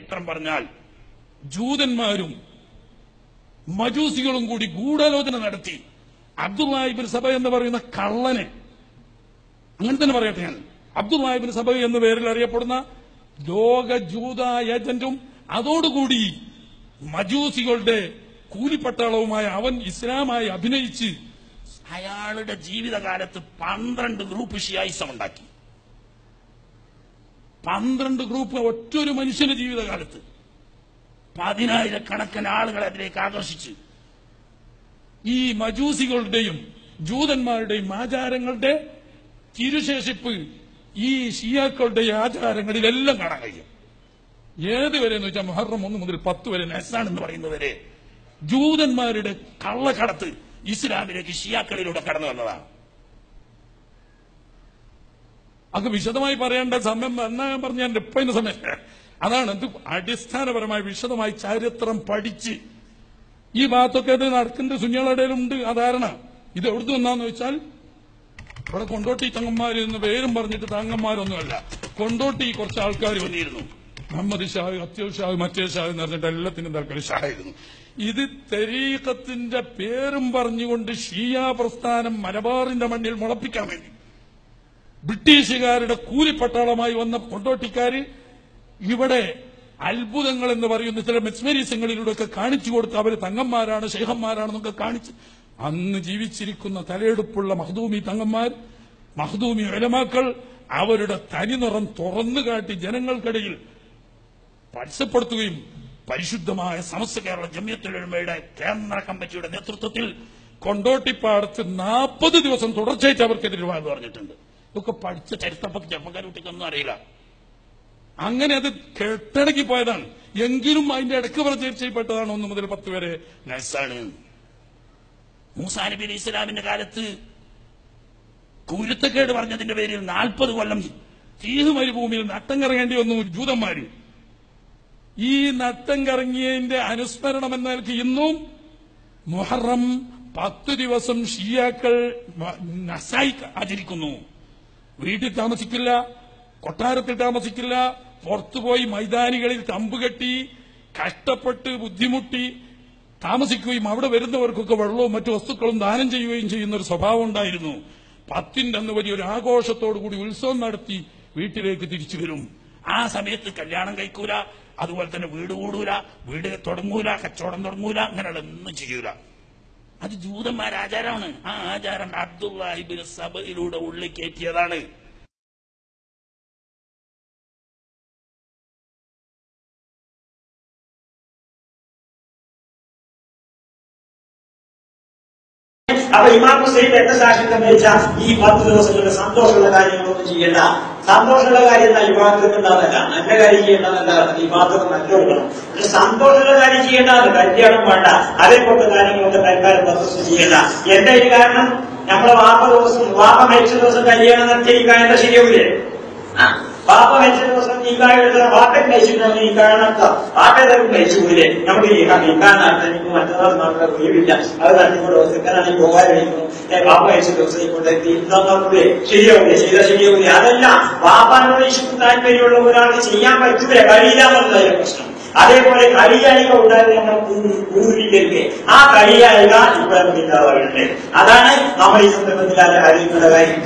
ചരിത്രം പറഞ്ഞാൽ ജൂതന്മാരും മജൂസികളും കൂടി ഗൂഢാലോചന നടത്തി അബ്ദുല്ലാഹിബിൻ സഭ എന്ന് പറയുന്ന കള്ളനെ അങ്ങനെ തന്നെ പറയട്ടെ ഞാൻ അബ്ദുല്ലാഹിബിൻ സഭ എന്ന പേരിൽ അറിയപ്പെടുന്ന ലോക ജൂത ഏജന്റും അതോടുകൂടി മജൂസികളുടെ കൂലിപ്പട്ടാളവുമായ അവൻ ഇസ്ലാമായി അഭിനയിച്ച് അയാളുടെ ജീവിതകാലത്ത് പന്ത്രണ്ട് ഗ്രൂപ്പ് ഷിയായിസം ഉണ്ടാക്കി പന്ത്രണ്ട് ഗ്രൂപ്പ് ഒറ്റൊരു മനുഷ്യന്റെ ജീവിതകാലത്ത് പതിനായിരക്കണക്കിന് ആളുകളെ അതിലേക്ക് ആകർഷിച്ച് ഈ മജൂസികളുടെയും ജൂതന്മാരുടെയും ആചാരങ്ങളുടെ തിരുശേഷിപ്പ് ഈ ഷിയാക്കളുടെ ആചാരങ്ങളിലെല്ലാം കാണാൻ കഴിയും ഏത് വരെ എന്ന് വെച്ചാൽ മുഹറം ഒന്ന് മുതൽ പത്ത് വരെ നെസാണെന്ന് പറയുന്നവരെ ജൂതന്മാരുടെ കള്ളക്കടത്ത് ഇസ്ലാമിലേക്ക് ഷിയാക്കളിലൂടെ കടന്നു വന്നതാണ് അത് വിശദമായി പറയേണ്ട സമയം എന്നാ ഞാൻ പറഞ്ഞ എന്റെ ഇപ്പതിന്റെ സമയം അതാണ് ഇത് അടിസ്ഥാനപരമായി വിശദമായി ചരിത്രം പഠിച്ച് ഈ ഭാഗത്തൊക്കെ അത് നടക്കുന്ന സുഞ്ഞകളുടെയിലുണ്ട് ആ ധാരണ ഇത് എവിടുന്ന് വന്നാന്ന് വെച്ചാൽ ഇവിടെ കൊണ്ടോട്ടി തങ്ങന്മാര് എന്ന് പേരും പറഞ്ഞിട്ട് തങ്ങന്മാരൊന്നുമല്ല കൊണ്ടോട്ടി കുറച്ച് ആൾക്കാർ വന്നിരുന്നു മുഹമ്മദ് ഷാഹ് അത്യുൽ ഷാഹ് മറ്റേ ഷാഹ് എന്ന് പറഞ്ഞിട്ട് എല്ലാത്തിനും തൽക്കാലം ഷാഹായിരുന്നു ഇത് തെരീക്കത്തിന്റെ പേരും പറഞ്ഞുകൊണ്ട് ഷിയ പ്രസ്ഥാനം മലബാറിന്റെ മണ്ണിൽ മുളപ്പിക്കാൻ വേണ്ടി ബ്രിട്ടീഷുകാരുടെ കൂലിപ്പട്ടാളമായി വന്ന കൊണ്ടോട്ടിക്കാര് ഇവിടെ അത്ഭുതങ്ങൾ എന്ന് പറയുന്ന ചില മെസ്മരീസങ്ങളിലൂടെയൊക്കെ കാണിച്ചു കൊടുത്ത് അവർ തങ്ങന്മാരാണ് ശേഖന്മാരാണെന്നൊക്കെ കാണിച്ച് അന്ന് ജീവിച്ചിരിക്കുന്ന തലയെടുപ്പുള്ള മഹദൂമി തങ്ങന്മാർ മഹദൂമി ഒലമാക്കൾ അവരുടെ തനിനിറം തുറന്നു കാട്ടി ജനങ്ങൾക്കിടയിൽ പരസ്യപ്പെടുത്തുകയും പരിശുദ്ധമായ സമസ്ത കേരള ജമ്യത്തുലമയുടെ കേന്ദ്ര കമ്മിറ്റിയുടെ നേതൃത്വത്തിൽ കൊണ്ടോട്ടിപ്പാടത്ത് നാൽപ്പത് ദിവസം തുടർച്ചയായിട്ട് അവർക്കെതിരെ വാദം പറഞ്ഞിട്ടുണ്ട് ഇതൊക്കെ പഠിച്ച ചരിത്രപ്പൊക്കെ ചെറുപ്പക്കാർ കുട്ടിക്കൊന്നും അറിയില്ല അങ്ങനെ അത് കെട്ടടക്കി പോയതാണ് എങ്കിലും അതിന്റെ ഇടയ്ക്ക് പ്രചരിച്ചപ്പെട്ടതാണ് ഒന്ന് മുതൽ പത്ത് വരെ നൈസാണ് മൂസാ നബി അലി ഇസ്ലാമിന്റെ കാലത്ത് കുരുത്തക്കേട് പറഞ്ഞതിന്റെ പേരിൽ നാൽപ്പത് കൊല്ലം തീഹ് മരുഭൂമിയിൽ നട്ടം കറങ്ങേണ്ടി വന്നു ജൂതന്മാര് ഈ നട്ടം കറങ്ങിയതിന്റെ അനുസ്മരണം എന്ന നിലയ്ക്ക് ഇന്നും മുഹറം പത്ത് ദിവസം ഷിയാക്കൾ നസായി ആചരിക്കുന്നു വീട്ടിൽ താമസിക്കില്ല കൊട്ടാരത്തിൽ താമസിക്കില്ല പുറത്തുപോയി മൈതാനികളിൽ തമ്പുകെട്ടി കഷ്ടപ്പെട്ട് ബുദ്ധിമുട്ടി താമസിക്കുകയും അവിടെ വരുന്നവർക്കൊക്കെ വെള്ളവും മറ്റു വസ്തുക്കളും ദാനം ചെയ്യുകയും ചെയ്യുന്ന ഒരു സ്വഭാവം ഉണ്ടായിരുന്നു പത്തിന്റെ അന്ന് വലിയൊരു ആഘോഷത്തോടു കൂടി ഉത്സവം നടത്തി വീട്ടിലേക്ക് തിരിച്ചു വരും ആ സമയത്ത് കല്യാണം കഴിക്കൂല അതുപോലെ തന്നെ വീട് കൂടൂല വീട് തുടങ്ങൂല കച്ചവടം തുടങ്ങൂല അങ്ങനെയുള്ളൊന്നും ചെയ്യൂല അത് ജൂതന്മാർ ആചാരമാണ് ആ ആചാരം അബ്ദുല്ലാഹിബിൻ സഭയിലൂടെ ഉള്ളിൽ കയറ്റിയതാണ് അപ്പൊ ഇമാം ഹുസൈൻ രക്തസാക്ഷിത്വം വഹിച്ച ഈ പത്ത് ദിവസങ്ങളുടെ സന്തോഷമുള്ള കാര്യങ്ങളൊന്നും ചെയ്യേണ്ട സന്തോഷമുള്ള കാര്യം എന്നാൽ വിവാഹത്തിന് ഉണ്ടാവില്ല നല്ല കാര്യം ചെയ്യേണ്ടതല്ല വിവാഹത്തിന് നല്ലോണം പക്ഷെ സന്തോഷമുള്ള കാര്യം ചെയ്യേണ്ടതാണ് കല്യാണം വേണ്ട അതേപോലത്തെ കാര്യങ്ങളൊക്കെ തൽക്കാലം പത്ത് ദിവസം ചെയ്യേണ്ട എന്താ ഈ കാരണം നമ്മളെ വാപ്പ ദിവസം വാപ്പ മരിച്ച ദിവസം കല്യാണം നടത്തിയ ഈ കാര്യം ശരിയാവൂലേ ആ, വാപ്പ മരിച്ച ദിവസം ഈ കാര്യം എടുത്താൽ വാപ്പയ്ക്ക് മരിച്ചിട്ടുണ്ടെങ്കിൽ ഈ കാര്യം നടത്താം വാപ്പ ഏതായാലും മരിച്ചു പോയില്ലേ നമുക്ക് ഈ കാര്യം ഈ കാര്യം നടത്താൻ എനിക്ക് മറ്റന്നാൾ നമ്മുടെ ഒഴിവില്ല അത് നടത്തിക്കൊണ്ട് സെക്കൻഡാണെങ്കിൽ പോകാതിരിക്കുന്നു വാപ്പ മരിച്ച ദിവസം കൊണ്ട് നോക്കൂലേ ശരിയാവൂലേ ചെയ്താൽ ശരിയാവൂലേ അതല്ല വാപ്പാനോട് ഇഷ്ടം താല്പര്യമുള്ള ഒരാൾക്ക് ചെയ്യാൻ പറ്റൂലേ കഴിയില്ല എന്നുള്ളതല്ലേ പ്രശ്നം അതേപോലെ കളിയായിക ഉണ്ടായത് നമ്മൾ പൂർവിക്കരുത് ആ കളിയായിക ഇവിടെ ഉണ്ടാവുകയുണ്ട് അതാണ് നമ്മൾ ഈ സന്ദർഭത്തിൽ അത് അറിയിക്കേണ്ട കാര്യം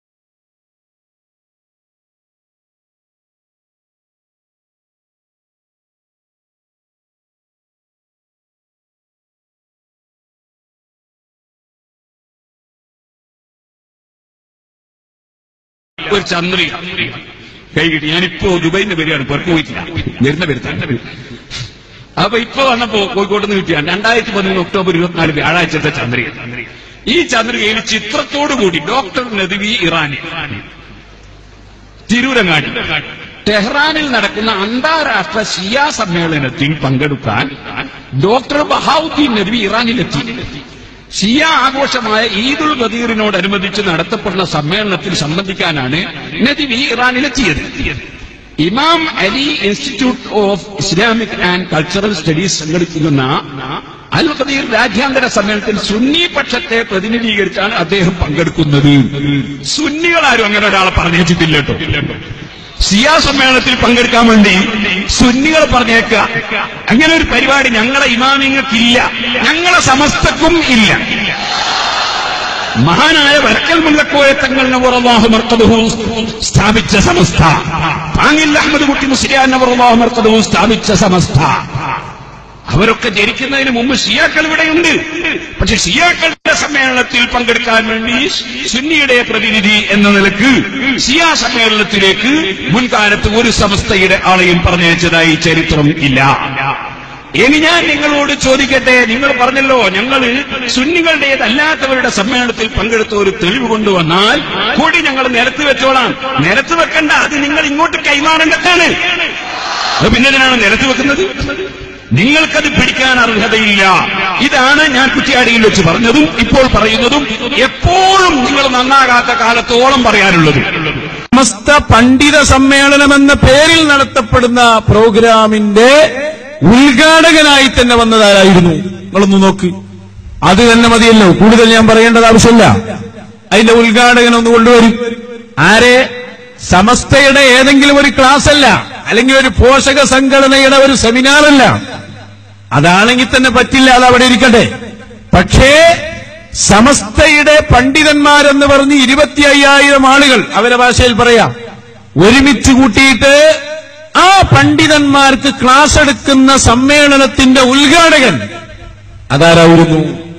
ഒരു ചന്ദ്രി കൈ കിട്ടി ഞാനിപ്പോ ദുബൈന്ന് വരികയാണ് പുറത്തു പോയിട്ടില്ല വരുന്ന വരുത്ത അപ്പൊ ഇപ്പൊ വന്നപ്പോ കോഴിക്കോട്ട് നിന്ന് കിട്ടിയാണ് രണ്ടായിരത്തി പതിമൂന്ന് ഒക്ടോബർ ഇരുപത്തിനാല് വ്യാഴാഴ്ചത്തെ ചന്ദ്രിക ഈ ചന്ദ്രികയിൽ ചിത്രത്തോടു കൂടി ഡോക്ടർ നദ്വി ഇറാനി തിരൂരങ്ങാടി ടെഹ്റാനിൽ നടക്കുന്ന അന്താരാഷ്ട്ര ഷിയ സമ്മേളനത്തിൽ പങ്കെടുക്കാൻ ഡോക്ടർ ബഹാവുദ്ദീൻ നദ്വി ഇറാനിലെത്തി ഷിയ ആഘോഷമായ ഈദുൽ ബദീറിനോടനുബന്ധിച്ച് നടത്തപ്പെടുന്ന സമ്മേളനത്തിൽ സംബന്ധിക്കാനാണ് നദ്വി ഇറാനിലെത്തിയത് Imam Ali institute of Islamic and cultural studies സംഘടിപ്പിക്കുന്ന അൽ ഖദീർ രാജ്യാന്തര സമ്മേളനത്തിൽ സുന്നി പക്ഷത്തെ പ്രതിനിധീകരിച്ചാണ് അദ്ദേഹം പങ്കെടുക്കുന്നത് സുന്നികൾ ആരും അങ്ങനെ ഒരാളെ പറഞ്ഞേച്ചിട്ടില്ല കേട്ടോ സിയാ സമ്മേളനത്തിൽ പങ്കെടുക്കാൻ വേണ്ടി സുന്നികൾ പറഞ്ഞേക്കുക അങ്ങനെ ഒരു പരിപാടി ഞങ്ങളെ ഇമാമിങ്ങൾക്കില്ല ഞങ്ങളെ സമസ്തക്കും ഇല്ല മഹാനായ വരക്കൽ മുല്ലക്കോയ തങ്ങൾ നവറല്ലാഹു മർക്കദഹു സ്ഥാപിച്ച സമസ്ത പാങ്ങിൽ അഹമ്മദ് കുട്ടി മുസ്ലിയാൻ നവറല്ലാഹു മർക്കദഹു സ്ഥാപിച്ച സമസ്ത അവരൊക്കെ ജനിക്കുന്നതിന് മുമ്പ് ഷിയാക്കൾ ഇവിടെയുണ്ട് പക്ഷെ ഷിയാക്കളുടെ സമ്മേളനത്തിൽ പങ്കെടുക്കാൻ വേണ്ടി സുന്നിയുടെ പ്രതിനിധി എന്ന നിലക്ക് ഷിയാ സമ്മേളനത്തിലേക്ക് മുൻകാലത്ത് ഒരു സമസ്തയുടെ ആളെയും പറഞ്ഞയച്ചതായി ചരിത്രം ഇല്ല ഇനി ഞാൻ നിങ്ങളോട് ചോദിക്കട്ടെ നിങ്ങൾ പറഞ്ഞല്ലോ ഞങ്ങൾ സുന്നികളുടേതല്ലാത്തവരുടെ സമ്മേളനത്തിൽ പങ്കെടുത്ത ഒരു തെളിവ് കൊണ്ടുവന്നാൽ കൂടി ഞങ്ങൾ നിരത്ത് വെച്ചോളാം നിരത്ത് വെക്കണ്ട അത് നിങ്ങൾ ഇങ്ങോട്ട് കൈമാറേണ്ടതാണ് അത് പിന്നെ എന്തിനാണ് നിരത്ത് വെക്കുന്നത് നിങ്ങൾക്കത് പിടിക്കാൻ അർഹതയില്ല ഇതാണ് ഞാൻ കുറ്റിയാടിയിൽ വെച്ച് പറഞ്ഞതും ഇപ്പോൾ പറയുന്നതും എപ്പോഴും നിങ്ങൾ നന്നാകാത്ത കാലത്തോളം പറയാനുള്ളതും സമസ്ത പണ്ഡിത സമ്മേളനം എന്ന പേരിൽ നടത്തപ്പെടുന്ന പ്രോഗ്രാമിന്റെ ഉദ്ഘാടകനായി തന്നെ വന്നതാരായിരുന്നു നിങ്ങളൊന്ന് നോക്ക് അത് തന്നെ മതിയല്ലോ കൂടുതൽ ഞാൻ പറയേണ്ടത് ആവശ്യമില്ല അതിന്റെ ഉദ്ഘാടകൻ ഒന്ന് കൊണ്ടുവരും ആരെ സമസ്തയുടെ ഏതെങ്കിലും ഒരു ക്ലാസ് അല്ല അല്ലെങ്കിൽ ഒരു പോഷക സംഘടനയുടെ ഒരു സെമിനാറല്ല അതാണെങ്കിൽ തന്നെ പറ്റില്ല അത് അവിടെ ഇരിക്കട്ടെ പക്ഷേ സമസ്തയുടെ പണ്ഡിതന്മാരെന്ന് പറഞ്ഞ് ഇരുപത്തി അയ്യായിരം ആളുകൾ അവരെ ഭാഷയിൽ പറയാം ഒരുമിച്ച് കൂട്ടിയിട്ട് ആ പണ്ഡിതന്മാർക്ക് ക്ലാസ് എടുക്കുന്ന സമ്മേളനത്തിന്റെ ഉദ്ഘാടകൻ അതാരായിരുന്നു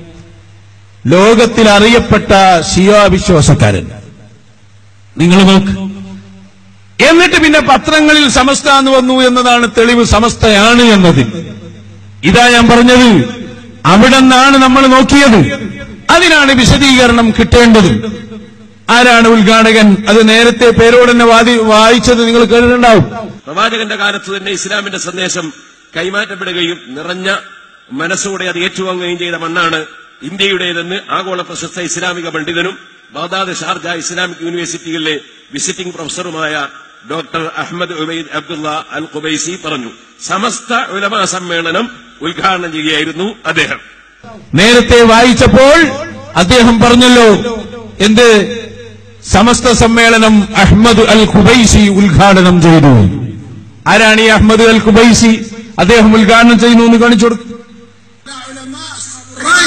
ലോകത്തിൽ അറിയപ്പെട്ട ഷിയോ വിശ്വാസക്കാരൻ നിങ്ങൾ നോക്ക് എന്നിട്ട് പിന്നെ പത്രങ്ങളിൽ സമസ്ത എന്ന് വന്നു എന്നതാണ് തെളിവ് സമസ്തയാണ് എന്നതിൽ ഇതാ ഞാൻ പറഞ്ഞത് അവിടെ നിന്നാണ് നമ്മൾ നോക്കിയത് അതിനാണ് വിശദീകരണം കിട്ടേണ്ടത് ആരാണ് ഉദ്ഘാടകൻ അത് നേരത്തെ പേരോട് തന്നെ വാദി വായിച്ചത് നിങ്ങൾ കേട്ടിട്ടുണ്ടാവും പ്രവാചകന്റെ കാലത്ത് തന്നെ ഇസ്ലാമിന്റെ സന്ദേശം കൈമാറ്റപ്പെടുകയും നിറഞ്ഞ മനസ്സോടെ അത് ഏറ്റുവാങ്ങുകയും ചെയ്ത മണ്ണാണ് ഇന്ത്യയുടേതെന്ന് ആഗോള പ്രശസ്ത ഇസ്ലാമിക പണ്ഡിതനും ബാഗ്ദാദ് ഷാർജ ഇസ്ലാമിക് യൂണിവേഴ്സിറ്റിയിലെ വിസിറ്റിംഗ് പ്രൊഫസറുമായ doctor Ahmed Ubaid Abdullah al Kubaisi പറഞ്ഞു സമസ്ത ഉലമാ സമ്മേളനം ഉദ്ഘാടനം ചെയ്യുകയായിരുന്നു അദ്ദേഹം നേരത്തെ വായിച്ചപ്പോൾ അദ്ദേഹം പറഞ്ഞല്ലോ എന്ത് സമസ്ത സമ്മേളനം അഹ്മദ് അൽ ഖുബൈസി ഉദ്ഘാടനം ചെയ്തു ആരാണ് ഈ അഹ്മദ് അൽ ഖുബൈസി അദ്ദേഹം ഉദ്ഘാടനം ചെയ്യുന്നു എന്ന് കാണിച്ചു കൊടുക്കും علماء رأي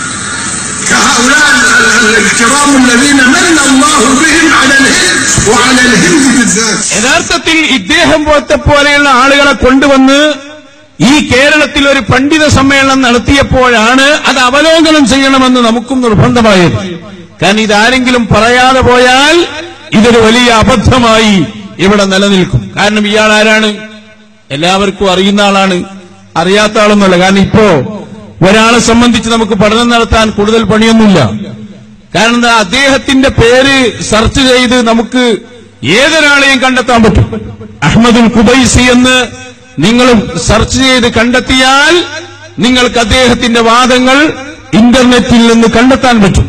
كهؤلاء الكرام الذين من الله بهم على الهند وعلى الهند بالذات യഥാർത്ഥത്തിൽ ഇദ്ദേഹം പോലത്തെ പോലെയുള്ള ആളുകളെ കൊണ്ടുവന്ന് ഈ കേരളത്തിൽ ഒരു പണ്ഡിത സമ്മേളനം നടത്തിയപ്പോഴാണ് അത് അവലോകനം ചെയ്യണമെന്ന് നമുക്കും നിർബന്ധമായത് കാരണം ഇതാരെങ്കിലും പറയാതെ പോയാൽ ഇതൊരു വലിയ അബദ്ധമായി ഇവിടെ നിലനിൽക്കും കാരണം ഇയാൾ ആരാണ് എല്ലാവർക്കും അറിയുന്ന ആളാണ് അറിയാത്ത ആളൊന്നുമല്ല കാരണം ഇപ്പോ ഒരാളെ സംബന്ധിച്ച് നമുക്ക് പഠനം നടത്താൻ കൂടുതൽ പണിയൊന്നുമില്ല കാരണം എന്താ അദ്ദേഹത്തിന്റെ പേര് സെർച്ച് ചെയ്ത് നമുക്ക് ഏതൊരാളെയും കണ്ടെത്താൻ പറ്റും അഹമ്മദുൽ കുബൈസി എന്ന് നിങ്ങളും സെർച്ച് ചെയ്ത് കണ്ടെത്തിയാൽ നിങ്ങൾക്ക് അദ്ദേഹത്തിന്റെ വാദങ്ങൾ ഇന്റർനെറ്റിൽ നിന്ന് കണ്ടെത്താൻ പറ്റും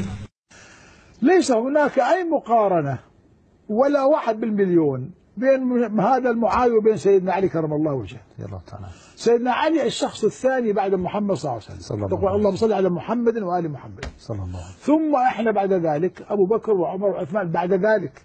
ليس هناك أي مقارنة ولا واحد بالمليون بين هذا المعاوية وبين سيدنا علي كرم الله وجهه سيدنا علي الشخص الثاني بعد محمد صلى الله عليه وسلم تقول اللهم صل على محمد وآل محمد صلى الله عليه وسلم ثم احنا بعد ذلك أبو بكر وعمر وعثمان بعد ذلك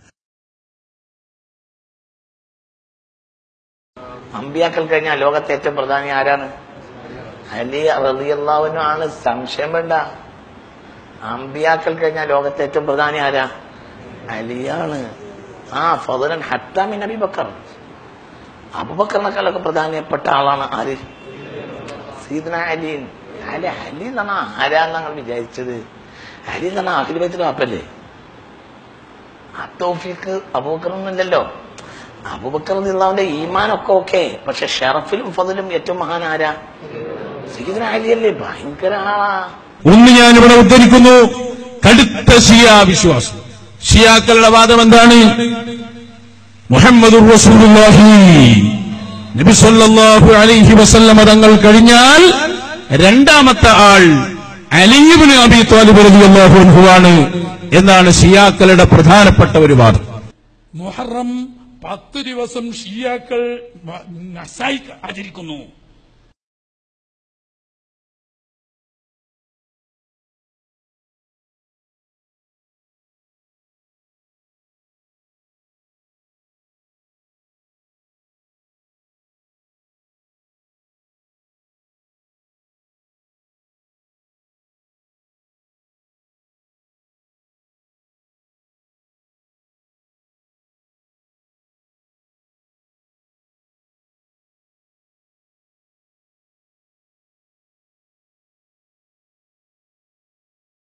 അമ്പിയാക്കൾ കഴിഞ്ഞാൽ ലോകത്തെ ഏറ്റവും പ്രധാനി ആരാണ് അലി റളിയല്ലാഹുവിനും ആണ് സംശയം വേണ്ട അമ്പിയാക്കൾ കഴിഞ്ഞാൽ ലോകത്തെ ഏറ്റവും പ്രധാനി ആരാ അലിയാണ് ആ ഫതുലൻ ഹത്താമിൻ നബി ബക്കർ അബുബക്കറിനേക്കാളൊക്കെ പ്രധാനപ്പെട്ട ആളാണ് ആര് സീദന അലി അല്ലെ അലി എന്നാണ് ആരാന്ന് ഞങ്ങൾ വിചാരിച്ചത് അലി എന്നാണ് അഖിൽ വാപ്പല്ലേ അത്തോഫിക്ക് അബൂബക്കറൊന്നുമില്ലല്ലോ അബൂബക്കർ നിള്ളാവിന്റെ ഈമാനൊക്കെ ഓക്കെ പക്ഷെ ഷറഫിലും ഫതിലും ഏറ്റവും മഹാൻ ആരാ സീദന അലിയല്ലേ ഭയങ്കര ആളാ ഒന്ന് ഞാനിവിടെ ഉദ്ധരിക്കുന്നു കടുത്ത ഷിയ വിശ്വാസം ഷിയാക്കളുടെ വാദം എന്താണ് മുഹമ്മദ് റസൂലുള്ളാഹി നബി സല്ലല്ലാഹു അലൈഹി വസല്ലമ തങ്ങൾ കഴിഞ്ഞാൽ രണ്ടാമത്തെ ആൾ അലിയുബ്നു അബി ത്വാലിബ് റളിയല്ലാഹു അൻഹുവാണ് എന്നാണ് ഷിയാക്കളുടെ പ്രധാനപ്പെട്ട ഒരു വാദം മുഹറം പത്ത് ദിവസം ഷിയാക്കൾ നസായി ആചരിക്കുന്നു